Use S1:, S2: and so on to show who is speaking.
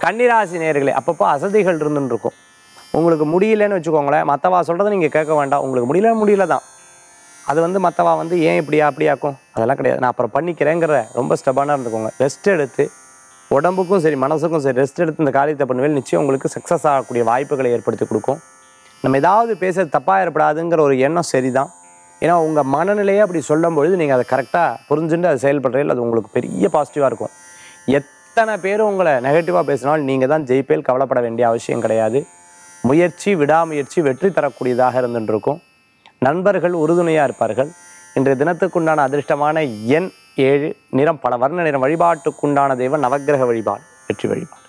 S1: கன்னிராசி நேர்களே அப்பப்போ அசதிகள் இருந்துன்னு இருக்கும் உங்களுக்கு முடியலன்னு வச்சுக்கோங்களேன் மற்றவா சொல்கிறத நீங்கள் கேட்க வேண்டாம் உங்களுக்கு முடியல முடியல தான் அது வந்து மற்றவா வந்து ஏன் இப்படியா அப்படியாக்கும் அதெல்லாம் கிடையாது நான் அப்புறம் பண்ணிக்கிறேங்கிற ரொம்ப ஸ்டெபானாக இருந்துக்கோங்க ரெஸ்ட் எடுத்து உடம்புக்கும் சரி மனசுக்கும் சரி ரெஸ்ட் எடுத்து இந்த காரியத்தை பண்ணுவேல் நிச்சயம் உங்களுக்கு சக்ஸஸ் ஆகக்கூடிய வாய்ப்புகளை ஏற்படுத்தி கொடுக்கும் நம்ம ஏதாவது பேச தப்பாக ஏற்படாதுங்கிற ஒரு எண்ணம் சரிதான் ஏன்னா உங்கள் மனநிலையை அப்படி சொல்லும் பொழுது நீங்கள் அதை கரெக்டாக புரிஞ்சுட்டு அதை செயல்படுறீங்க அது உங்களுக்கு பெரிய பாசிட்டிவாக இருக்கும் எத்தனை பேர் உங்களை நெகட்டிவாக பேசினாலும் நீங்கள் தான் ஜெயிப்பேல் கவலைப்பட வேண்டிய அவசியம் கிடையாது முயற்சி விடாமுயற்சி வெற்றி தரக்கூடியதாக இருந்துட்டு இருக்கும் நண்பர்கள் உறுதுணையாக இருப்பார்கள் இன்றைய தினத்துக்குண்டான அதிர்ஷ்டமான எண் ஏழு நிறம் பல வர்ண நிறம் வழிபாட்டுக்குண்டான தெய்வம் நவக்கிரக வழிபாடு வெற்றி வழிபாடு